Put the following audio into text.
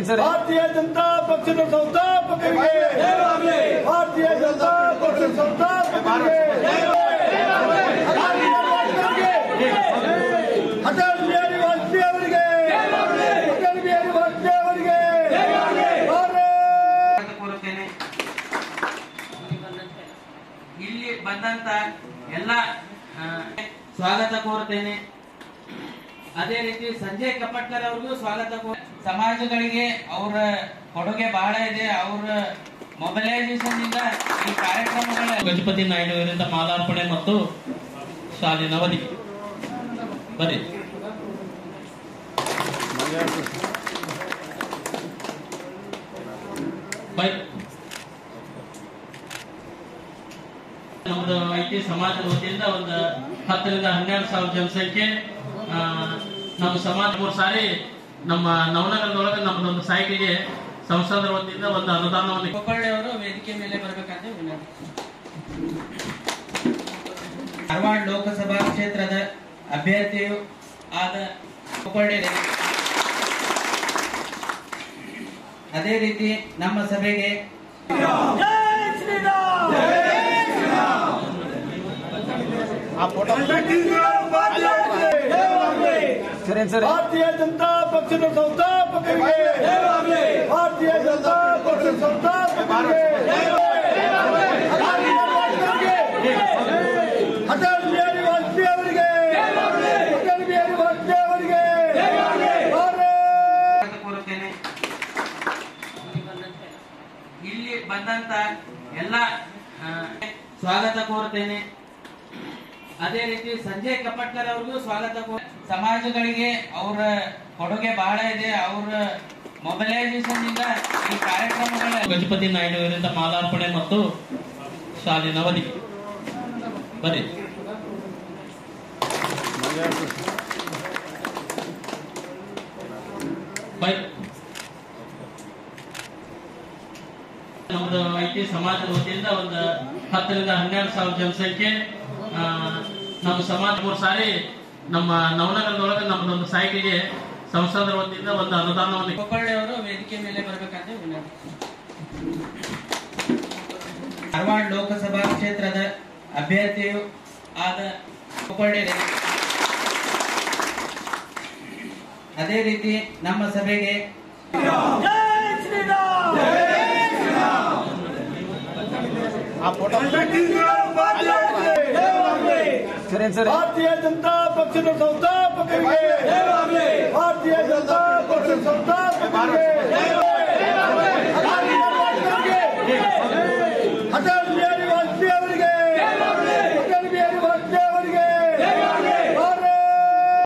ಭಾರತೀಯ ಜನತಾ ಪಕ್ಷದ ಸಂಸ್ಥಾಪಕರಿಗೆ ಭಾರತೀಯ ಜನತಾ ಪಕ್ಷದ ಸಂಸ್ಥಾಪಕರಿಗೆ ಅಟಲ್ ಬಿಹಾರಿ ವಾಜಪೇಯಿ ಅವರಿಗೆ ಅಟಲ್ ಬಿಹಾರಿ ವಾಜಪೇಯಿ ಅವರಿಗೆ ಭಾರತ್ ಸ್ವಾಗತ ಕೋರುತ್ತೇನೆ ಇಲ್ಲಿ ಬಂದಂತ ಎಲ್ಲ ಆ, ಸ್ವಾಗತ ಕೋರುತ್ತೇನೆ ಅದೇ ರೀತಿ ಸಂಜಯ್ ಕಪಟ್ಕರ್ ಅವ್ರಿಗೂ ಸ್ವಾಗತ ಕೋ ಸಮಾಜಗಳಿಗೆ ಅವರ ಕೊಡುಗೆ ಬಹಳ ಇದೆ ಅವರ ಮೊಬಿಲೈಸೇಷನ್ ಇಂದ ಈ ಕಾರ್ಯಕ್ರಮಗಳ ಗಜಪತಿ ನಾಯ್ಡು ಅವರಿಂದ ಮಾಲಾರ್ಪಣೆ ಮತ್ತು ಶಾಲಿನ ಅವಧಿ ಬನ್ನಿ ಬೈ ನಮ್ದು ಐತಿ ಸಮಾಜದ ವತಿಯಿಂದ ಒಂದು ಹತ್ತರಿಂದ ಹನ್ನೆರಡು ಸಾವಿರ ಜನಸಂಖ್ಯೆ ಆ, ನಮ್ಮ ಸಮಾಜ ಮೂರು ಸಾರಿ ನಮ್ಮ ನವನಗರದೊಳಗೆ ನಮ್ದೊಂದು ಸೈಟಿಗೆ ಸಂಸದರ ವತಿಯಿಂದ ಒಂದು ಅನುದಾನವನ್ನು ಕೊಪ್ಪಳ್ಳಿ ಅವರು ವೇದಿಕೆ ಮೇಲೆ ಬರಬೇಕಂತ ವಿನಂತಿ ಧಾರವಾಡ ಲೋಕಸಭಾ ಕ್ಷೇತ್ರದ ಅಭ್ಯರ್ಥಿಯು ಆದ ಕೊಪ್ಪಳ್ಳಿ ರವಿ. ಅದೇ ರೀತಿ ನಮ್ಮ ಸಭೆಗೆ ಜೈ ಶ್ರೀರಾಮ್ ಭಾರತೀಯ ಜನತಾ ಪಕ್ಷದ ಸಂಸ್ಥಾಪಕರಿಗೆ ಭಾರತೀಯ ಜನತಾ ಪಕ್ಷದ ಸಂಸ್ಥಾಪಕರಿಗೆ ಅಟಲ್ ಬಿಹಾರಿ ವಾಜಪೇಯಿ ಅವರಿಗೆ ಅಟಲ್ ಬಿಹಾರಿ ವಾಜಪೇಯಿ ಅವರಿಗೆ ಭಾರತ್ ಸ್ವಾಗತ ಕೋರುತ್ತೇನೆ ಇಲ್ಲಿ ಬಂದಂತ ಎಲ್ಲ ಆ, ಸ್ವಾಗತ ಕೋರುತ್ತೇನೆ ಅದೇ ರೀತಿ ಸಂಜಯ್ ಕಪಟ್ಕರ್ ಅವ್ರಿಗೂ ಸ್ವಾಗತ ಕೋ ಸಮಾಜಗಳಿಗೆ ಅವರ ಕೊಡುಗೆ ಬಹಳ ಇದೆ ಅವರ ಮೊಬಿಲೈಸೇಷನ್ ಇಂದ ಈ ಕಾರ್ಯಕ್ರಮಗಳ ಗಜಪತಿ ನಾಯ್ಡು ಅವರಿಂದ ಮಾಲಾರ್ಪಣೆ ಮತ್ತು ಶಾಲಿನ ಅವಧಿ ಬನ್ನಿ ಬೈ ನಮ್ದು ಐತಿ ಸಮಾಜದ ವತಿಯಿಂದ ಒಂದು ಹತ್ತರಿಂದ ಹನ್ನೆರಡು ಸಾವಿರ ಜನಸಂಖ್ಯೆ ಆ, ನಮ್ಮ ಸಮಾಜ ಮೂರು ಸಾರಿ ನಮ್ಮ ನವನಗರದೊಳಗೆ ನಮ್ದೊಂದು ಸೈಟಿಗೆ ಸಂಸದರ ವತಿಯಿಂದ ಒಂದು ಅನುದಾನವನ್ನು ಕೊಪ್ಪಳ್ಳಿ ಅವರು ವೇದಿಕೆ ಮೇಲೆ ಬರಬೇಕಂತ ವಿನಂತಿ ಧಾರವಾಡ ಲೋಕಸಭಾ ಕ್ಷೇತ್ರದ ಅಭ್ಯರ್ಥಿಯು ಆದ ಕೊಪ್ಪಳ್ಳಿ ರವಿ. ಅದೇ ರೀತಿ ನಮ್ಮ ಸಭೆಗೆ ಜೈ ಶ್ರೀರಾಮ್ ಭಾರತೀಯ ಜನತಾ ಪಕ್ಷದ ಸಂಸ್ಥಾಪಕರಿಗೆ ಭಾರತೀಯ ಜನತಾ ಪಕ್ಷದ ಸಂಸ್ಥಾಪಕರಿಗೆ